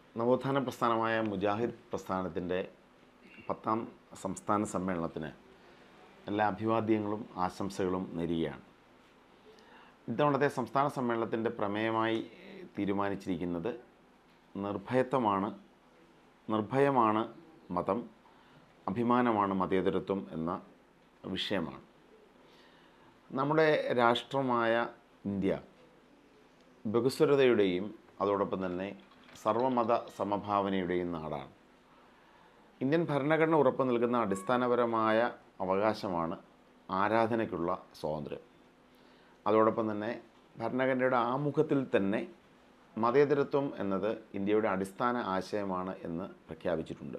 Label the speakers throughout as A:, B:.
A: നവോത്ഥാന പ്രസ്ഥാനമായ മുജാഹിദ് പ്രസ്ഥാനത്തിൻ്റെ പത്താം സംസ്ഥാന സമ്മേളനത്തിന് എല്ലാ അഭിവാദ്യങ്ങളും ആശംസകളും നേരുകയാണ് ഇത്തവണത്തെ സംസ്ഥാന സമ്മേളനത്തിൻ്റെ പ്രമേയമായി തീരുമാനിച്ചിരിക്കുന്നത് നിർഭയത്വമാണ് നിർഭയമാണ് മതം അഭിമാനമാണ് മതേതരത്വം എന്ന വിഷയമാണ് നമ്മുടെ രാഷ്ട്രമായ ഇന്ത്യ ബഹുസ്വരതയുടെയും അതോടൊപ്പം തന്നെ സർവമത സമഭാവനയുടെയും നാടാണ് ഇന്ത്യൻ ഭരണഘടന ഉറപ്പു നൽകുന്ന അടിസ്ഥാനപരമായ അവകാശമാണ് ആരാധനയ്ക്കുള്ള സ്വാതന്ത്ര്യം അതോടൊപ്പം തന്നെ ഭരണഘടനയുടെ ആമുഖത്തിൽ തന്നെ മതേതരത്വം എന്നത് ഇന്ത്യയുടെ അടിസ്ഥാന ആശയമാണ് എന്ന് പ്രഖ്യാപിച്ചിട്ടുണ്ട്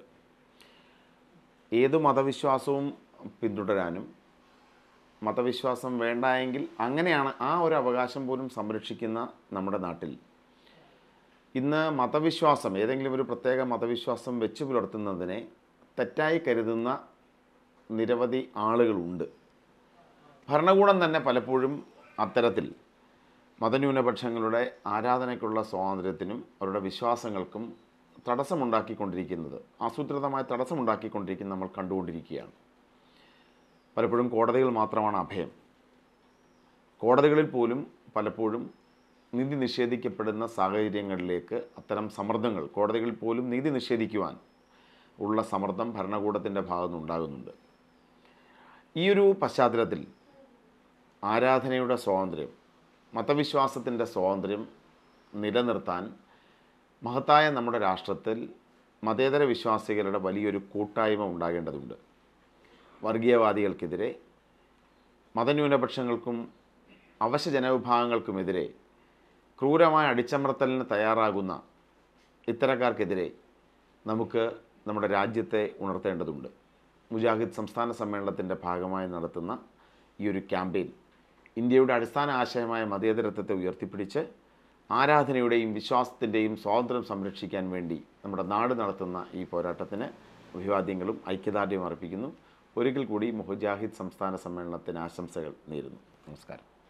A: ഏതു മതവിശ്വാസവും പിന്തുടരാനും മതവിശ്വാസം വേണ്ട എങ്കിൽ അങ്ങനെയാണ് ആ ഒരു അവകാശം പോലും സംരക്ഷിക്കുന്ന നമ്മുടെ നാട്ടിൽ ഇന്ന് മതവിശ്വാസം ഏതെങ്കിലും ഒരു പ്രത്യേക മതവിശ്വാസം വെച്ച് പുലർത്തുന്നതിനെ തെറ്റായി കരുതുന്ന നിരവധി ആളുകളുണ്ട് ഭരണകൂടം തന്നെ പലപ്പോഴും അത്തരത്തിൽ മതന്യൂനപക്ഷങ്ങളുടെ ആരാധനയ്ക്കുള്ള സ്വാതന്ത്ര്യത്തിനും അവരുടെ വിശ്വാസങ്ങൾക്കും തടസ്സമുണ്ടാക്കിക്കൊണ്ടിരിക്കുന്നത് ആസൂത്രിതമായ തടസ്സമുണ്ടാക്കിക്കൊണ്ടിരിക്കുന്നത് നമ്മൾ കണ്ടുകൊണ്ടിരിക്കുകയാണ് പലപ്പോഴും കോടതികൾ മാത്രമാണ് അഭയം കോടതികളിൽ പോലും പലപ്പോഴും നീതി നിഷേധിക്കപ്പെടുന്ന സാഹചര്യങ്ങളിലേക്ക് അത്തരം സമ്മർദ്ദങ്ങൾ കോടതികളിൽ പോലും നീതി നിഷേധിക്കുവാൻ ഉള്ള സമ്മർദ്ദം ഭരണകൂടത്തിൻ്റെ ഭാഗത്തുനിന്ന് ഉണ്ടാകുന്നുണ്ട് ഈ ഒരു പശ്ചാത്തലത്തിൽ ആരാധനയുടെ സ്വാതന്ത്ര്യം മതവിശ്വാസത്തിൻ്റെ സ്വാതന്ത്ര്യം നിലനിർത്താൻ മഹത്തായ നമ്മുടെ രാഷ്ട്രത്തിൽ മതേതര വിശ്വാസികളുടെ വലിയൊരു കൂട്ടായ്മ ഉണ്ടാകേണ്ടതുണ്ട് വർഗീയവാദികൾക്കെതിരെ മതന്യൂനപക്ഷങ്ങൾക്കും അവശ ജനവിഭാഗങ്ങൾക്കുമെതിരെ ക്രൂരമായ അടിച്ചമർത്തലിന് തയ്യാറാകുന്ന ഇത്തരക്കാർക്കെതിരെ നമുക്ക് നമ്മുടെ രാജ്യത്തെ ഉണർത്തേണ്ടതുണ്ട് മുജാഹിദ് സംസ്ഥാന സമ്മേളനത്തിൻ്റെ ഭാഗമായി നടത്തുന്ന ഈ ഒരു ക്യാമ്പയിൻ ഇന്ത്യയുടെ അടിസ്ഥാന ആശയമായ മതേതരത്വത്തെ ഉയർത്തിപ്പിടിച്ച് ആരാധനയുടെയും വിശ്വാസത്തിൻ്റെയും സ്വാതന്ത്ര്യം സംരക്ഷിക്കാൻ വേണ്ടി നമ്മുടെ നാട് നടത്തുന്ന ഈ പോരാട്ടത്തിന് അഭിവാദ്യങ്ങളും ഐക്യദാർഢ്യവും അർപ്പിക്കുന്നു ഒരിക്കൽ കൂടി മുഹജാഹിദ് സംസ്ഥാന സമ്മേളനത്തിന് ആശംസകൾ നേരുന്നു നമസ്കാരം